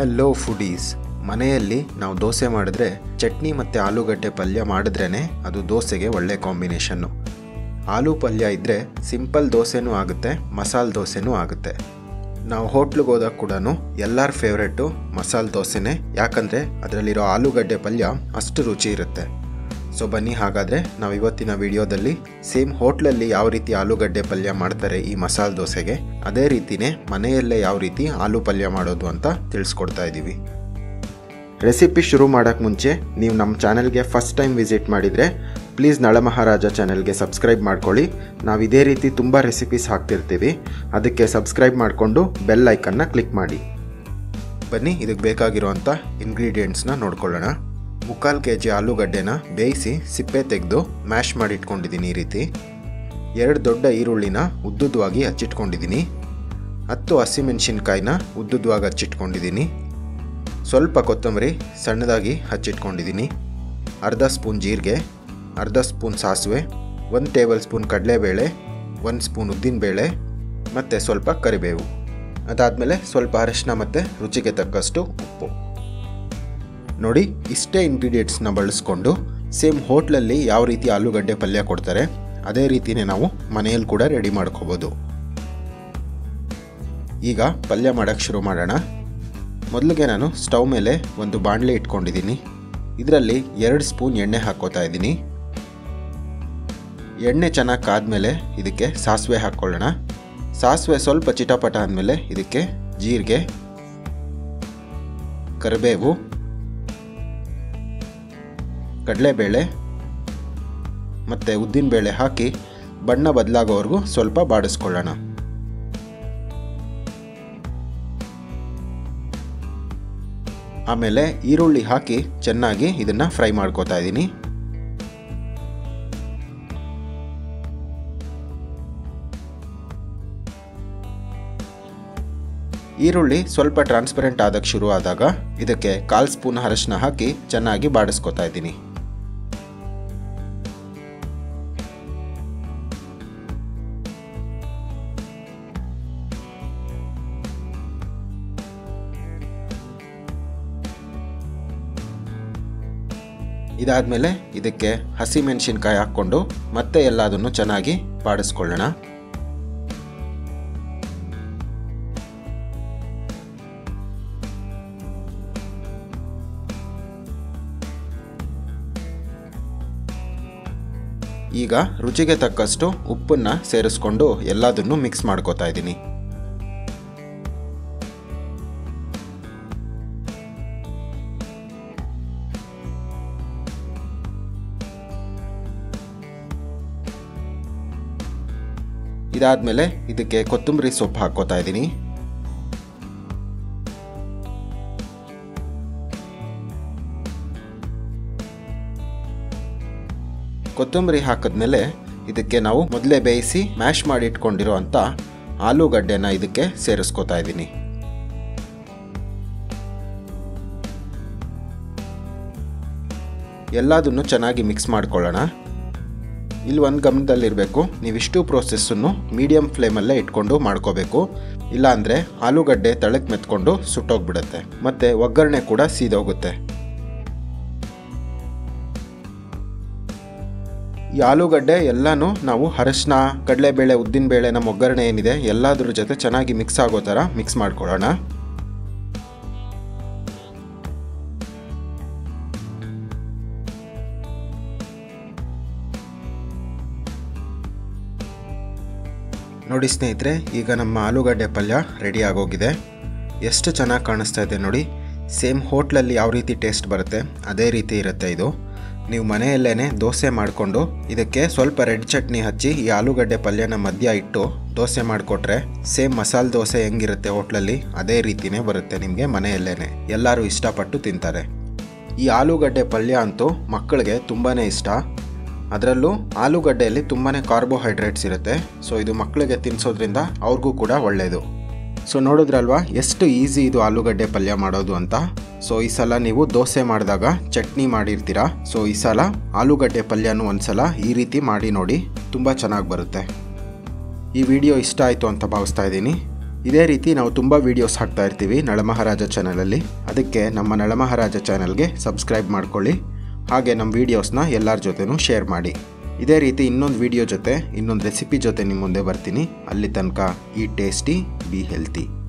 hello foodies ಮನೆಯಲ್ಲಿ ನಾವು ದೋಸೆ ಮಾಡಿದ್ರೆ ಚಟ್ನಿ ಮತ್ತು ಆಲೂಗಡ್ಡೆ ಪಲ್ಯ ಮಾಡಿದ್ರೇ ಅದು ದೋಸೆಗೆ ಒಳ್ಳೆ ಕಾಂಬಿನೇಷನ್ನು ಆಲೂ ಪಲ್ಯ ಇದ್ದರೆ ಸಿಂಪಲ್ ದೋಸೆನೂ ಆಗುತ್ತೆ ಮಸಾಲೆ ದೋಸೆನೂ ಆಗುತ್ತೆ ನಾವು ಹೋಟ್ಲಿಗೆ ಹೋದಾಗ ಕೂಡ ಎಲ್ಲರ ಫೇವ್ರೇಟು ಮಸಾಲೆ ದೋಸೆನೇ ಯಾಕಂದರೆ ಅದರಲ್ಲಿರೋ ಆಲೂಗಡ್ಡೆ ಪಲ್ಯ ಅಷ್ಟು ರುಚಿ ಇರುತ್ತೆ ಸೊ ಬನ್ನಿ ಹಾಗಾದರೆ ನಾವು ಇವತ್ತಿನ ವಿಡಿಯೋದಲ್ಲಿ ಸೇಮ್ ಹೋಟ್ಲಲ್ಲಿ ಯಾವ ರೀತಿ ಆಲೂಗಡ್ಡೆ ಪಲ್ಯ ಮಾಡ್ತಾರೆ ಈ ಮಸಾಲೆ ದೋಸೆಗೆ ಅದೇ ರೀತಿನೇ ಮನೆಯಲ್ಲೇ ಯಾವ ರೀತಿ ಆಲೂ ಪಲ್ಯ ಮಾಡೋದು ಅಂತ ತಿಳಿಸ್ಕೊಡ್ತಾ ಇದ್ದೀವಿ ರೆಸಿಪಿ ಶುರು ಮಾಡೋಕ್ಕೆ ಮುಂಚೆ ನೀವು ನಮ್ಮ ಚಾನೆಲ್ಗೆ ಫಸ್ಟ್ ಟೈಮ್ ವಿಸಿಟ್ ಮಾಡಿದರೆ ಪ್ಲೀಸ್ ನಳಮಹಾರಾಜ ಚಾನೆಲ್ಗೆ ಸಬ್ಸ್ಕ್ರೈಬ್ ಮಾಡ್ಕೊಳ್ಳಿ ನಾವು ಇದೇ ರೀತಿ ತುಂಬ ರೆಸಿಪೀಸ್ ಹಾಕ್ತಿರ್ತೀವಿ ಅದಕ್ಕೆ ಸಬ್ಸ್ಕ್ರೈಬ್ ಮಾಡಿಕೊಂಡು ಬೆಲ್ ಐಕನ್ನ ಕ್ಲಿಕ್ ಮಾಡಿ ಬನ್ನಿ ಇದಕ್ಕೆ ಬೇಕಾಗಿರುವಂಥ ಇಂಗ್ರೀಡಿಯೆಂಟ್ಸ್ನ ನೋಡ್ಕೊಳ್ಳೋಣ ಮುಕ್ಕಾಲು ಕೆ ಜಿ ಆಲೂಗಡ್ಡೆನ ಬೇಯಿಸಿ ಸಿಪ್ಪೆ ತೆಗೆದು ಮ್ಯಾಶ್ ಮಾಡಿ ಇಟ್ಕೊಂಡಿದ್ದೀನಿ ಈ ರೀತಿ ಎರಡು ದೊಡ್ಡ ಈರುಳ್ಳಿನ ಉದ್ದುದ್ವಾಗಿ ಹಚ್ಚಿಟ್ಕೊಂಡಿದ್ದೀನಿ ಹತ್ತು ಹಸಿಮೆಣಸಿನ್ಕಾಯಿನ ಉದ್ದುದ್ವಾಗಿ ಹಚ್ಚಿಟ್ಕೊಂಡಿದ್ದೀನಿ ಸ್ವಲ್ಪ ಕೊತ್ತಂಬರಿ ಸಣ್ಣದಾಗಿ ಹಚ್ಚಿಟ್ಕೊಂಡಿದ್ದೀನಿ ಅರ್ಧ ಸ್ಪೂನ್ ಜೀರಿಗೆ ಅರ್ಧ ಸ್ಪೂನ್ ಸಾಸಿವೆ ಒಂದು ಟೇಬಲ್ ಸ್ಪೂನ್ ಕಡಲೆಬೇಳೆ ಒಂದು ಸ್ಪೂನ್ ಉದ್ದಿನಬೇಳೆ ಮತ್ತು ಸ್ವಲ್ಪ ಕರಿಬೇವು ಅದಾದಮೇಲೆ ಸ್ವಲ್ಪ ಅರಿಶಿನ ಮತ್ತು ರುಚಿಗೆ ತಕ್ಕಷ್ಟು ಉಪ್ಪು ನೋಡಿ ಇಷ್ಟೇ ಇಂಗ್ರೀಡಿಯೆಂಟ್ಸ್ನ ಬಳಸ್ಕೊಂಡು ಸೇಮ್ ಹೋಟ್ಲಲ್ಲಿ ಯಾವ ರೀತಿ ಆಲೂಗಡ್ಡೆ ಪಲ್ಯ ಕೊಡ್ತಾರೆ ಅದೇ ರೀತಿಯೇ ನಾವು ಮನೆಯಲ್ಲಿ ಕೂಡ ರೆಡಿ ಮಾಡ್ಕೋಬೋದು ಈಗ ಪಲ್ಯ ಮಾಡೋಕ್ಕೆ ಶುರು ಮಾಡೋಣ ಮೊದಲಿಗೆ ನಾನು ಸ್ಟವ್ ಮೇಲೆ ಒಂದು ಬಾಣಲೆ ಇಟ್ಕೊಂಡಿದ್ದೀನಿ ಇದರಲ್ಲಿ ಎರಡು ಸ್ಪೂನ್ ಎಣ್ಣೆ ಹಾಕ್ಕೋತಾ ಇದ್ದೀನಿ ಎಣ್ಣೆ ಚೆನ್ನಾಗಿ ಕಾದ್ಮೇಲೆ ಇದಕ್ಕೆ ಸಾಸಿವೆ ಹಾಕ್ಕೊಳ್ಳೋಣ ಸಾಸಿವೆ ಸ್ವಲ್ಪ ಚಿಟಪಟ ಆದಮೇಲೆ ಇದಕ್ಕೆ ಜೀರಿಗೆ ಕರಿಬೇವು ಕಡಲೆಬೇಳೆ ಮತ್ತು ಉದ್ದಿನಬೇಳೆ ಹಾಕಿ ಬಣ್ಣ ಬದಲಾಗೋವರೆಗೂ ಸ್ವಲ್ಪ ಬಾಡಿಸ್ಕೊಳ್ಳೋಣ ಆಮೇಲೆ ಈರುಳ್ಳಿ ಹಾಕಿ ಚೆನ್ನಾಗಿ ಇದನ್ನು ಫ್ರೈ ಮಾಡ್ಕೋತಾ ಇದ್ದೀನಿ ಈರುಳ್ಳಿ ಸ್ವಲ್ಪ ಟ್ರಾನ್ಸ್ಪರೆಂಟ್ ಆದಕ್ಕೆ ಶುರು ಆದಾಗ ಇದಕ್ಕೆ ಕಾಲು ಸ್ಪೂನ್ ಅರಶಿನ ಹಾಕಿ ಚೆನ್ನಾಗಿ ಬಾಡಿಸ್ಕೊತಾ ಇದ್ದೀನಿ ಇದಾದಮೇಲೆ ಇದಕ್ಕೆ ಹಸಿ ಮೆಣಸಿನ್ಕಾಯಿ ಹಾಕ್ಕೊಂಡು ಮತ್ತೆ ಎಲ್ಲದನ್ನು ಚೆನ್ನಾಗಿ ಬಾಡಿಸ್ಕೊಳ್ಳೋಣ ಈಗ ರುಚಿಗೆ ತಕ್ಕಷ್ಟು ಉಪ್ಪನ್ನು ಸೇರಿಸ್ಕೊಂಡು ಎಲ್ಲದನ್ನು ಮಿಕ್ಸ್ ಮಾಡ್ಕೋತಾ ಇದ್ದೀನಿ ಇದಾದಮೇಲೆ ಇದಕ್ಕೆ ಕೊತ್ತಂಬರಿ ಸೊಪ್ಪು ಹಾಕ್ಕೋತಾ ಇದ್ದೀನಿ ಕೊತ್ತಂಬರಿ ಹಾಕಿದ್ಮೇಲೆ ಇದಕ್ಕೆ ನಾವು ಮೊದಲೇ ಬೇಯಿಸಿ ಮ್ಯಾಶ್ ಮಾಡಿ ಇಟ್ಕೊಂಡಿರೋ ಅಂಥ ಆಲೂಗಡ್ಡೆನ ಇದಕ್ಕೆ ಸೇರಿಸ್ಕೋತಾ ಇದ್ದೀನಿ ಎಲ್ಲದನ್ನು ಚೆನ್ನಾಗಿ ಮಿಕ್ಸ್ ಮಾಡ್ಕೊಳ್ಳೋಣ ಇಲ್ಲಿ ಒಂದು ಗಮನದಲ್ಲಿರಬೇಕು ನೀವಿಷ್ಟು ಪ್ರೋಸೆಸ್ಸನ್ನು ಮೀಡಿಯಮ್ ಫ್ಲೇಮಲ್ಲೇ ಇಟ್ಕೊಂಡು ಮಾಡ್ಕೋಬೇಕು ಇಲ್ಲಾಂದರೆ ಆಲೂಗಡ್ಡೆ ತಳಕ್ಕೆ ಮೆತ್ಕೊಂಡು ಸುಟ್ಟೋಗ್ಬಿಡುತ್ತೆ ಮತ್ತು ಒಗ್ಗರಣೆ ಕೂಡ ಸೀದೋಗುತ್ತೆ ಈ ಆಲೂಗಡ್ಡೆ ಎಲ್ಲನೂ ನಾವು ಅರಶಿನ ಕಡಲೆಬೇಳೆ ಉದ್ದಿನಬೇಳೆ ನಮ್ಮ ಒಗ್ಗರಣೆ ಏನಿದೆ ಎಲ್ಲದ್ರ ಜೊತೆ ಚೆನ್ನಾಗಿ ಮಿಕ್ಸ್ ಆಗೋ ಥರ ಮಿಕ್ಸ್ ಮಾಡ್ಕೊಳ್ಳೋಣ ನೋಡಿ ಸ್ನೇಹಿತರೆ ಈಗ ನಮ್ಮ ಆಲೂಗಡ್ಡೆ ಪಲ್ಯ ರೆಡಿ ಆಗೋಗಿದೆ ಎಷ್ಟು ಚೆನ್ನಾಗಿ ಕಾಣಿಸ್ತಾ ಇದೆ ನೋಡಿ ಸೇಮ್ ಹೋಟ್ಲಲ್ಲಿ ಯಾವ ರೀತಿ ಟೇಸ್ಟ್ ಬರುತ್ತೆ ಅದೇ ರೀತಿ ಇರುತ್ತೆ ಇದು ನೀವು ಮನೆಯಲ್ಲೇ ದೋಸೆ ಮಾಡಿಕೊಂಡು ಇದಕ್ಕೆ ಸ್ವಲ್ಪ ರೆಡ್ ಚಟ್ನಿ ಹಚ್ಚಿ ಈ ಆಲೂಗಡ್ಡೆ ಪಲ್ಯನ ಮಧ್ಯ ಇಟ್ಟು ದೋಸೆ ಮಾಡಿಕೊಟ್ರೆ ಸೇಮ್ ಮಸಾಲೆ ದೋಸೆ ಹೆಂಗಿರುತ್ತೆ ಹೋಟ್ಲಲ್ಲಿ ಅದೇ ರೀತಿನೇ ಬರುತ್ತೆ ನಿಮಗೆ ಮನೆಯಲ್ಲೇ ಎಲ್ಲರೂ ಇಷ್ಟಪಟ್ಟು ತಿಂತಾರೆ ಈ ಆಲೂಗಡ್ಡೆ ಪಲ್ಯ ಅಂತೂ ಮಕ್ಕಳಿಗೆ ತುಂಬಾ ಇಷ್ಟ ಅದರಲ್ಲೂ ಆಲೂಗಡ್ಡೆಯಲ್ಲಿ ತುಂಬಾ ಕಾರ್ಬೋಹೈಡ್ರೇಟ್ಸ್ ಇರುತ್ತೆ ಸೊ ಇದು ಮಕ್ಕಳಿಗೆ ತಿನ್ನಿಸೋದ್ರಿಂದ ಅವ್ರಿಗೂ ಕೂಡ ಒಳ್ಳೆಯದು ಸೊ ನೋಡಿದ್ರಲ್ವಾ ಎಷ್ಟು ಈಸಿ ಇದು ಆಲೂಗಡ್ಡೆ ಪಲ್ಯ ಮಾಡೋದು ಅಂತ ಸೊ ಈ ಸಲ ನೀವು ದೋಸೆ ಮಾಡಿದಾಗ ಚಟ್ನಿ ಮಾಡಿರ್ತೀರಾ ಸೊ ಈ ಸಲ ಆಲೂಗಡ್ಡೆ ಪಲ್ಯನೂ ಒಂದ್ಸಲ ಈ ರೀತಿ ಮಾಡಿ ನೋಡಿ ತುಂಬ ಚೆನ್ನಾಗಿ ಬರುತ್ತೆ ಈ ವಿಡಿಯೋ ಇಷ್ಟ ಆಯಿತು ಅಂತ ಭಾವಿಸ್ತಾ ಇದ್ದೀನಿ ಇದೇ ರೀತಿ ನಾವು ತುಂಬ ವೀಡಿಯೋಸ್ ಹಾಕ್ತಾ ಇರ್ತೀವಿ ನಳಮಹಾರಾಜ ಚಾನಲಲ್ಲಿ ಅದಕ್ಕೆ ನಮ್ಮ ನಳಮಹಾರಾಜ ಚಾನಲ್ಗೆ ಸಬ್ಸ್ಕ್ರೈಬ್ ಮಾಡ್ಕೊಳ್ಳಿ ಹಾಗೆ ನಮ್ಮ ವೀಡಿಯೋಸ್ನ ಎಲ್ಲರ ಜೊತೆನೂ ಶೇರ್ ಮಾಡಿ ಇದೇ ರೀತಿ ಇನ್ನೊಂದು ವಿಡಿಯೋ ಜೊತೆ ಇನ್ನೊಂದು ರೆಸಿಪಿ ಜೊತೆ ನಿಮ್ಮ ಮುಂದೆ ಬರ್ತೀನಿ ಅಲ್ಲಿ ತನಕ ಈ ಟೇಸ್ಟಿ ಬಿ ಹೆಲ್ತಿ